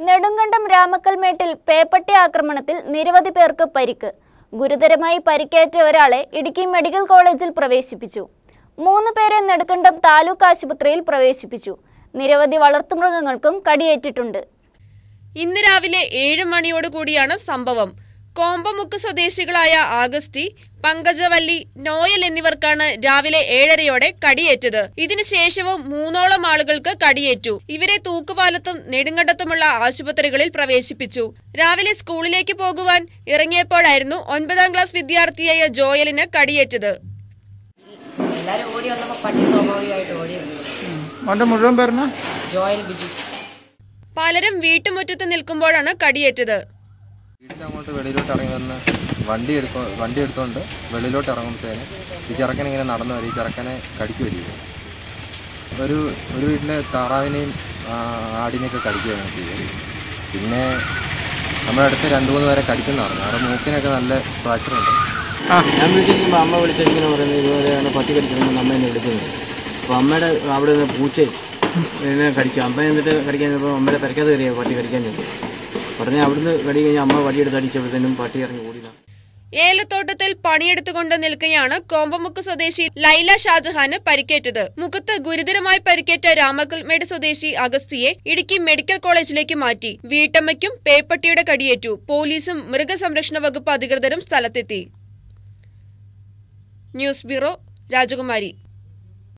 നെടുങ്കണ്ടം രാമക്കൽമേട്ടിൽ പേപ്പട്ടി ആക്രമണത്തിൽ നിരവധി പേർക്ക് പരിക്ക് ഗുരുതരമായി പരിക്കേറ്റ ഒരാളെ ഇടുക്കി മെഡിക്കൽ കോളേജിൽ പ്രവേശിപ്പിച്ചു മൂന്ന് പേരെ നെടുങ്കണ്ടം താലൂക്ക് ആശുപത്രിയിൽ പ്രവേശിപ്പിച്ചു നിരവധി വളർത്തുമൃഗങ്ങൾക്കും കടിയേറ്റിട്ടുണ്ട് ഇന്ന് രാവിലെ ഏഴ് മണിയോട് കൂടിയാണ് സംഭവം കോമ്പമുക്ക് സ്വദേശികളായ ആഗസ്റ്റി പങ്കജവല്ലി നോയൽ എന്നിവർക്കാണ് രാവിലെ ഏഴരയോടെ കടിയേറ്റത് ഇതിനുശേഷവും മൂന്നോളം ആളുകൾക്ക് കടിയേറ്റു ഇവരെ തൂക്കുപാലത്തും നെടുങ്കണ്ടത്തുമുള്ള ആശുപത്രികളിൽ പ്രവേശിപ്പിച്ചു രാവിലെ സ്കൂളിലേക്ക് പോകുവാൻ ഇറങ്ങിയപ്പോഴായിരുന്നു ഒൻപതാം ക്ലാസ് വിദ്യാർത്ഥിയായ ജോയലിന് കടിയേറ്റത് എല്ലാവരും ഓടി വന്നപ്പോൾ പട്ടി സ്വാഭാവികമായിട്ട് ഓടി വന്നു അവൻ്റെ മുഴുവൻ പേരുന്ന ജോയൽ ബിജു പലരും വീട്ടുമുറ്റത്ത് നിൽക്കുമ്പോഴാണ് കടിയേറ്റത് വീട്ടിൽ അങ്ങോട്ട് വെളിയിലോട്ട് ഇറങ്ങി വന്ന് വണ്ടി എടുക്കോ വണ്ടി എടുത്തോണ്ട് വെളിയിലോട്ട് ഇറങ്ങുമ്പോഴത്തേന് ഈ ചെറുക്കൻ ഇങ്ങനെ നടന്നു വരും ഈ ചെറുക്കനെ കടിക്കുമല്ലോ ഒരു ഒരു വീട്ടിലെ താറാവിനെയും ആ, ആടിനെയൊക്കെ കടിക്കുകയാണ് ചെയ്തത് പിന്നെ നമ്മുടെ അടുത്ത് രണ്ട് മൂന്ന് പേരെ കടിച്ചെന്ന് പറഞ്ഞു അവരുടെ മൂക്കിനൊക്കെ നല്ല ഫ്രാക്ചർ ഉണ്ട് ഞാൻ വീട്ടിലിരിക്കുമ്പോൾ അമ്മ വിളിച്ചിങ്ങനെ പറയുന്നത് ഇതുപോലെയാണ് പട്ടി കടിച്ചിരുമ്പോൾ അമ്മ എന്നെ വിളിക്കുന്നത് അപ്പോൾ അമ്മയുടെ അവിടെ നിന്ന് പൂച്ച എന്നെ കടിക്കും അമ്മ എന്നിട്ട് കടിക്കാൻ ചെന്നപ്പോൾ അമ്മയുടെ പെരക്കാതെ കയറിയ പട്ടി കടിക്കാൻ ചെന്നു ഉടനെ അവിടുന്ന് കടി കഴിഞ്ഞാൽ അമ്മ വടിയെടുത്ത് അടിച്ചപ്പോഴത്തേനും പട്ടി ഇറങ്ങി ഓടില്ല ഏലത്തോട്ടത്തിൽ പണിയെടുത്തുകൊണ്ട് നിൽക്കെയാണ് കോമ്പമുക്ക് സ്വദേശി ലൈല ഷാജഹാന് പരിക്കേറ്റത് മുഖത്ത് ഗുരുതരമായി പരിക്കേറ്റ രാമക്കൽമേട് സ്വദേശി അഗസ്റ്റിയെ ഇടുക്കി മെഡിക്കൽ കോളേജിലേക്ക് മാറ്റി വീട്ടമ്മയ്ക്കും പേപ്പട്ടിയുടെ കടിയേറ്റു പോലീസും മൃഗസംരക്ഷണ വകുപ്പ് അധികൃതരും സ്ഥലത്തെത്തി ന്യൂസ് ബ്യൂറോ രാജകുമാരി